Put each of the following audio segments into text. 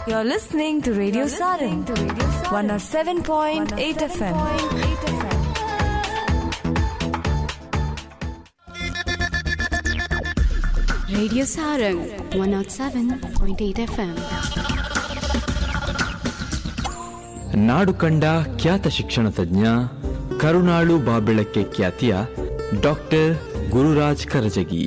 You're listening to Radio Sarin, 107.8 FM. Radio Sarang 107.8 FM. ನಾಡು ಕಂಡ ಖ್ಯಾತ ಶಿಕ್ಷಣ ತಜ್ಞ ಕರುಣಾಳು ಬಾಬೆಳಕ್ಕೆ ಖ್ಯಾತಿಯ ಡಾಕ್ಟರ್ ಗುರುರಾಜ್ ಕರಜಗಿ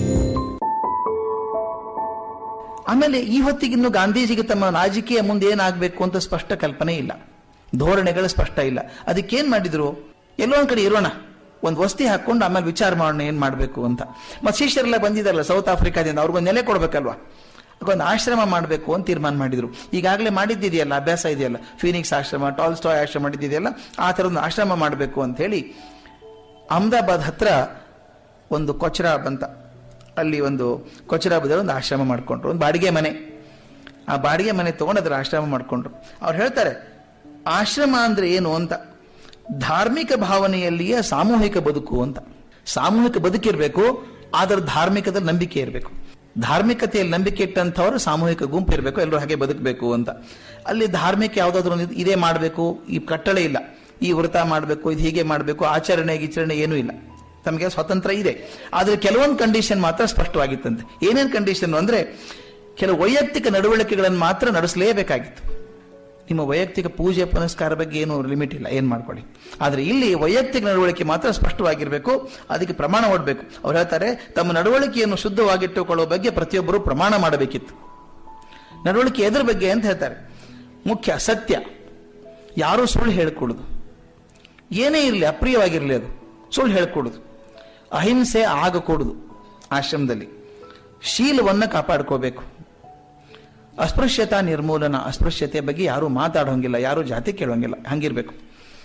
ಆಮೇಲೆ ಈ ಹೊತ್ತಿಗಿನ್ನು ಗಾಂಧೀಜಿಗೆ ತಮ್ಮ ರಾಜಕೀಯ ಮುಂದೆ ಏನಾಗಬೇಕು ಅಂತ ಸ್ಪಷ್ಟ ಕಲ್ಪನೆ ಇಲ್ಲ ಧೋರಣೆಗಳು ಸ್ಪಷ್ಟ ಇಲ್ಲ ಅದಕ್ಕೇನ್ ಮಾಡಿದ್ರು ಎಲ್ಲೋ ಒಂದ್ ಕಡೆ ಇರೋಣ ಒಂದು ವಸ್ತಿ ಹಾಕೊಂಡು ಆಮೇಲೆ ವಿಚಾರ ಮಾಡೋಣ ಏನ್ ಮಾಡಬೇಕು ಅಂತ ಮತ್ತೆ ಶಿಷ್ಯರೆಲ್ಲ ಬಂದಿದ್ದಾರಲ್ಲ ಸೌತ್ ಆಫ್ರಿಕಾದಿಂದ ಅವ್ರಿಗೊಂದು ನೆಲೆ ಕೊಡ್ಬೇಕಲ್ವಾ ಒಂದು ಆಶ್ರಮ ಮಾಡಬೇಕು ಅಂತ ತೀರ್ಮಾನ ಮಾಡಿದ್ರು ಈಗಾಗಲೇ ಮಾಡಿದ್ದಿದೆಯಲ್ಲ ಅಭ್ಯಾಸ ಇದೆಯಲ್ಲ ಫೀನಿಕ್ಸ್ ಆಶ್ರಮ ಟಾಲ್ಸ್ಟಾಯ್ ಆಶ್ರಮ ಮಾಡಿದ್ದಿದೆಯಲ್ಲ ಆ ಥರ ಒಂದು ಆಶ್ರಮ ಮಾಡಬೇಕು ಅಂತ ಹೇಳಿ ಅಹಮದಾಬಾದ್ ಹತ್ರ ಒಂದು ಕೊಚ್ರಾ ಬಂತ ಅಲ್ಲಿ ಒಂದು ಕೊಚರಾಬದಲ್ಲಿ ಒಂದು ಆಶ್ರಮ ಮಾಡಿಕೊಂಡ್ರು ಒಂದು ಬಾಡಿಗೆ ಮನೆ ಆ ಬಾಡಿಗೆ ಮನೆ ತಗೊಂಡು ಅದರ ಆಶ್ರಮ ಮಾಡಿಕೊಂಡ್ರು ಅವ್ರು ಹೇಳ್ತಾರೆ ಆಶ್ರಮ ಅಂದ್ರೆ ಏನು ಅಂತ ಧಾರ್ಮಿಕ ಭಾವನೆಯಲ್ಲಿಯೇ ಸಾಮೂಹಿಕ ಬದುಕು ಅಂತ ಸಾಮೂಹಿಕ ಬದುಕಿರ್ಬೇಕು ಆದ್ರೆ ಧಾರ್ಮಿಕದಲ್ಲಿ ನಂಬಿಕೆ ಇರಬೇಕು ಧಾರ್ಮಿಕತೆಯಲ್ಲಿ ನಂಬಿಕೆ ಇಟ್ಟಂಥವ್ರು ಸಾಮೂಹಿಕ ಗುಂಪು ಇರಬೇಕು ಎಲ್ಲರೂ ಹಾಗೆ ಬದುಕಬೇಕು ಅಂತ ಅಲ್ಲಿ ಧಾರ್ಮಿಕ ಯಾವುದಾದ್ರೂ ಒಂದು ಇದೇ ಮಾಡಬೇಕು ಈ ಕಟ್ಟಳೆ ಇಲ್ಲ ಈ ವ್ರತ ಮಾಡಬೇಕು ಇದು ಹೀಗೆ ಮಾಡಬೇಕು ಆಚರಣೆ ಗಿಚರಣೆ ಏನೂ ಇಲ್ಲ ತಮಗೆ ಸ್ವತಂತ್ರ ಇದೆ ಆದ್ರೆ ಕೆಲವೊಂದು ಕಂಡೀಷನ್ ಮಾತ್ರ ಸ್ಪಷ್ಟವಾಗಿತ್ತಂತೆ ಏನೇನು ಕಂಡೀಷನ್ ಅಂದ್ರೆ ಕೆಲವು ವೈಯಕ್ತಿಕ ನಡವಳಿಕೆಗಳನ್ನು ಮಾತ್ರ ನಡೆಸಲೇಬೇಕಾಗಿತ್ತು ನಿಮ್ಮ ವೈಯಕ್ತಿಕ ಪೂಜೆ ಪುನಸ್ಕಾರ ಬಗ್ಗೆ ಏನು ಲಿಮಿಟ್ ಇಲ್ಲ ಏನ್ ಮಾಡ್ಕೊಳ್ಳಿ ಆದ್ರೆ ಇಲ್ಲಿ ವೈಯಕ್ತಿಕ ನಡವಳಿಕೆ ಮಾತ್ರ ಸ್ಪಷ್ಟವಾಗಿರಬೇಕು ಅದಕ್ಕೆ ಪ್ರಮಾಣ ಒಡ್ಬೇಕು ಅವ್ರು ಹೇಳ್ತಾರೆ ತಮ್ಮ ನಡವಳಿಕೆಯನ್ನು ಶುದ್ಧವಾಗಿಟ್ಟುಕೊಳ್ಳುವ ಬಗ್ಗೆ ಪ್ರತಿಯೊಬ್ಬರು ಪ್ರಮಾಣ ಮಾಡಬೇಕಿತ್ತು ನಡವಳಿಕೆ ಎದ್ರ ಬಗ್ಗೆ ಅಂತ ಹೇಳ್ತಾರೆ ಮುಖ್ಯ ಸತ್ಯ ಯಾರೂ ಸುಳ್ಳು ಹೇಳ್ಕೊಡುದು ಏನೇ ಇರಲಿ ಅಪ್ರಿಯವಾಗಿರಲಿ ಅದು ಸುಳ್ಳು ಹೇಳ್ಕೊಡುದು ಅಹಿಂಸೆ ಆಗಕೂಡುದು ಆಶ್ರಮದಲ್ಲಿ ಶೀಲವನ್ನು ಕಾಪಾಡ್ಕೋಬೇಕು ಅಸ್ಪೃಶ್ಯತಾ ನಿರ್ಮೂಲನ ಅಸ್ಪೃಶ್ಯತೆ ಬಗ್ಗೆ ಯಾರು ಮಾತಾಡೋಂಗಿಲ್ಲ ಯಾರು ಜಾತಿ ಕೇಳೋಂಗಿಲ್ಲ ಹಂಗಿರ್ಬೇಕು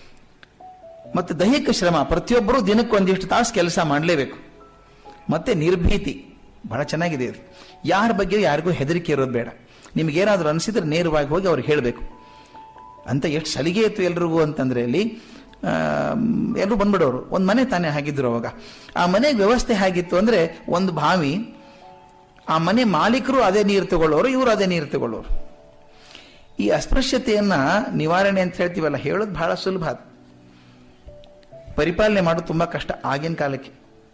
ಮತ್ತೆ ದೈಹಿಕ ಶ್ರಮ ಪ್ರತಿಯೊಬ್ಬರು ದಿನಕ್ಕೆ ಒಂದಿಷ್ಟು ತಾಸು ಕೆಲಸ ಮಾಡಲೇಬೇಕು ಮತ್ತೆ ನಿರ್ಭೀತಿ ಬಹಳ ಚೆನ್ನಾಗಿದೆ ಇದು ಯಾರ ಬಗ್ಗೆ ಯಾರಿಗೂ ಹೆದರಿಕೆ ಇರೋದು ಬೇಡ ನಿಮ್ಗೇನಾದ್ರೂ ಅನಿಸಿದ್ರೆ ನೇರವಾಗಿ ಹೋಗಿ ಅವ್ರಿಗೆ ಹೇಳಬೇಕು ಅಂತ ಎಷ್ಟು ಸಲಿಗೆ ಇತ್ತು ಎಲ್ರಿಗೂ ಅಂತಂದ್ರೆ ಇಲ್ಲಿ ಎಲ್ಲರೂ ಬಂದ್ಬಿಡೋರು ಒಂದು ಮನೆ ತಾನೇ ಹಾಗಿದ್ರು ಅವಾಗ ಆ ಮನೆಗೆ ವ್ಯವಸ್ಥೆ ಹೇಗಿತ್ತು ಅಂದ್ರೆ ಒಂದು ಬಾವಿ ಆ ಮನೆ ಮಾಲೀಕರು ಅದೇ ನೀರು ತಗೊಳ್ಳೋರು ಇವರು ಅದೇ ನೀರು ತಗೊಳ್ಳೋರು ಈ ಅಸ್ಪೃಶ್ಯತೆಯನ್ನ ನಿವಾರಣೆ ಅಂತ ಹೇಳ್ತೀವಲ್ಲ ಹೇಳೋದು ಬಹಳ ಸುಲಭ ಅದು ಪರಿಪಾಲನೆ ಮಾಡೋದು ತುಂಬಾ ಕಷ್ಟ ಆಗಿನ ಕಾಲಕ್ಕೆ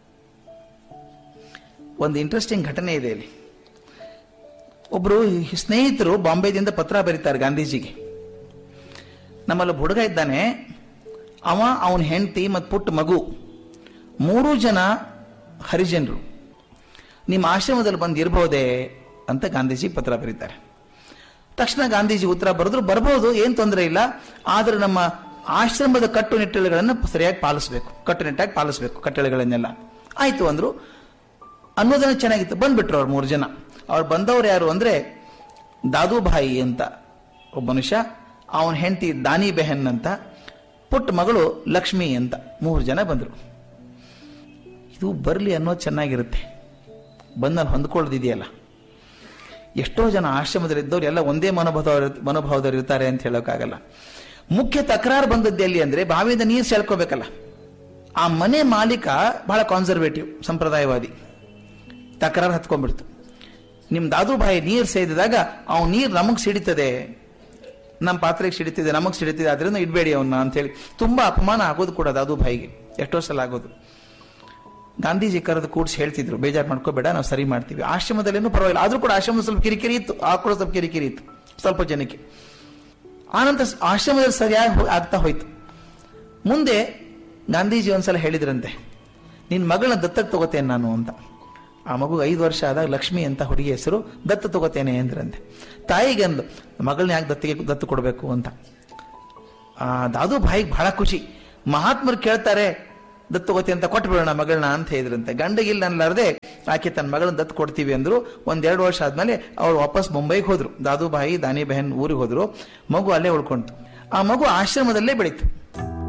ಒಂದು ಇಂಟ್ರೆಸ್ಟಿಂಗ್ ಘಟನೆ ಇದೆ ಇಲ್ಲಿ ಒಬ್ರು ಸ್ನೇಹಿತರು ಬಾಂಬೆದಿಂದ ಪತ್ರ ಬರೀತಾರೆ ಗಾಂಧೀಜಿಗೆ ನಮ್ಮಲ್ಲಿ ಹುಡುಗ ಇದ್ದಾನೆ ಅವ ಅವನ ಹೆಂಡತಿ ಮತ್ತು ಪುಟ್ಟ ಮಗು ಮೂರು ಜನ ಹರಿಜನರು ನಿಮ್ಮ ಆಶ್ರಮದಲ್ಲಿ ಬಂದು ಇರಬಹುದೇ ಅಂತ ಗಾಂಧೀಜಿ ಪತ್ರ ಬರೀತಾರೆ ತಕ್ಷಣ ಗಾಂಧೀಜಿ ಉತ್ತರ ಬರೆದ್ರು ಬರ್ಬೋದು ಏನ್ ತೊಂದರೆ ಇಲ್ಲ ಆದ್ರೆ ನಮ್ಮ ಆಶ್ರಮದ ಕಟ್ಟುನಿಟ್ಟುಗಳನ್ನು ಸರಿಯಾಗಿ ಪಾಲಿಸಬೇಕು ಕಟ್ಟುನಿಟ್ಟಾಗಿ ಪಾಲಿಸಬೇಕು ಕಟ್ಟಳೆಗಳನ್ನೆಲ್ಲ ಆಯ್ತು ಅಂದ್ರು ಅನ್ನೋದನ್ನ ಚೆನ್ನಾಗಿತ್ತು ಬಂದ್ಬಿಟ್ರು ಅವ್ರು ಮೂರು ಜನ ಅವ್ರು ಬಂದವ್ರು ಯಾರು ಅಂದ್ರೆ ದಾದುಭಾಯಿ ಅಂತ ಒಬ್ಬ ಮನುಷ್ಯ ಅವನ ಹೆಂಡತಿ ದಾನಿ ಬೆಹನ್ ಅಂತ ಪುಟ್ಟ ಮಗಳು ಲಕ್ಷ್ಮಿ ಅಂತ ಮೂರು ಜನ ಬಂದರು ಇದು ಬರಲಿ ಅನ್ನೋದು ಚೆನ್ನಾಗಿರುತ್ತೆ ಬಂದಲ್ಲಿ ಹೊಂದ್ಕೊಳ್ಳೋದಿದೆಯಲ್ಲ ಎಷ್ಟೋ ಜನ ಆಶ್ರಮದಲ್ಲಿದ್ದವ್ರು ಎಲ್ಲ ಒಂದೇ ಮನೋಭಾವ ಮನೋಭಾವದವ್ರು ಇರ್ತಾರೆ ಅಂತ ಹೇಳೋಕ್ಕಾಗಲ್ಲ ಮುಖ್ಯ ತಕರಾರು ಬಂದದ್ದು ಎಲ್ಲಿ ಅಂದ್ರೆ ಬಾವಿಯಿಂದ ನೀರು ಸೆಳ್ಕೋಬೇಕಲ್ಲ ಆ ಮನೆ ಮಾಲೀಕ ಬಹಳ ಕಾನ್ಸರ್ವೇಟಿವ್ ಸಂಪ್ರದಾಯವಾದಿ ತಕರಾರು ಹತ್ಕೊಂಡ್ಬಿಡ್ತು ನಿಮ್ ದಾದುಭಾಯಿ ನೀರು ಸೇದಿದಾಗ ಅವ್ನು ನೀರು ನಮಗ್ ಸಿಡಿತದೆ ನಮ್ಮ ಪಾತ್ರೆಗೆ ಸಿಡಿತಿದೆ ನಮಗ್ ಸಿಡಿತಿದೆ ಅದರಿಂದ ಇಡಬೇಡಿ ಅವನ್ನ ಅಂತ ಹೇಳಿ ತುಂಬಾ ಅಪಮಾನ ಆಗೋದು ಕೂಡ ದಾದುಭಾಯಿಗೆ ಎಷ್ಟೋ ಸಲ ಆಗೋದು ಗಾಂಧೀಜಿ ಕರೆದು ಕೂಡಿಸಿ ಹೇಳ್ತಿದ್ರು ಬೇಜಾರು ಮಾಡ್ಕೋಬೇಡ ನಾವು ಸರಿ ಮಾಡ್ತೀವಿ ಆಶ್ರಮದಲ್ಲೇನು ಪರವಾಗಿಲ್ಲ ಆದ್ರೂ ಕೂಡ ಆಶ್ರಮ ಸ್ವಲ್ಪ ಕಿರಿಕಿರಿ ಇತ್ತು ಆ ಕೂಡ ಸ್ವಲ್ಪ ಕಿರಿಕಿರಿ ಇತ್ತು ಸ್ವಲ್ಪ ಜನಕ್ಕೆ ಆನಂತರ ಆಶ್ರಮದಲ್ಲಿ ಸರಿಯಾಗಿ ಆಗ್ತಾ ಹೋಯ್ತು ಮುಂದೆ ಗಾಂಧೀಜಿ ಒಂದ್ಸಲ ಹೇಳಿದ್ರಂತೆ ನಿನ್ ಮಗಳನ್ನ ದತ್ತಕ್ಕೆ ತಗೋತೇನೆ ನಾನು ಅಂತ ಆ ಮಗು ಐದು ವರ್ಷ ಆದಾಗ ಲಕ್ಷ್ಮಿ ಅಂತ ಹುಡುಗಿ ಹೆಸರು ದತ್ತು ತಗೋತೇನೆ ಅಂದ್ರಂತೆ ತಾಯಿಗೆ ಅಂದ್ಲು ಮಗಳನ್ನ ಯಾಕೆ ದತ್ತಿಗೆ ದತ್ತು ಕೊಡಬೇಕು ಅಂತ ಆ ದಾದು ಭಾಯಿಗೆ ಬಹಳ ಖುಷಿ ಮಹಾತ್ಮರು ಕೇಳ್ತಾರೆ ದತ್ತು ತಗೋತಿ ಅಂತ ಕೊಟ್ಬಿಡೋಣ ಮಗಳನ್ನ ಅಂತ ಹೇಳಿದ್ರಂತೆ ಗಂಡಗಿಲ್ಲ ಅನ್ಲಾರ್ದೆ ಆಕೆ ತನ್ನ ಮಗಳನ್ನ ದತ್ತು ಕೊಡ್ತೀವಿ ಅಂದ್ರು ಒಂದೆರಡು ವರ್ಷ ಆದ್ಮೇಲೆ ಅವ್ರು ವಾಪಸ್ ಮುಂಬೈಗೆ ಹೋದ್ರು ದಾದುಭಾಯಿ ದಾನಿ ಬೆಹನ್ ಊರಿಗೆ ಹೋದ್ರು ಮಗು ಅಲ್ಲೇ ಉಳ್ಕೊಂತು ಆ ಮಗು ಆಶ್ರಮದಲ್ಲೇ ಬೆಳೀತು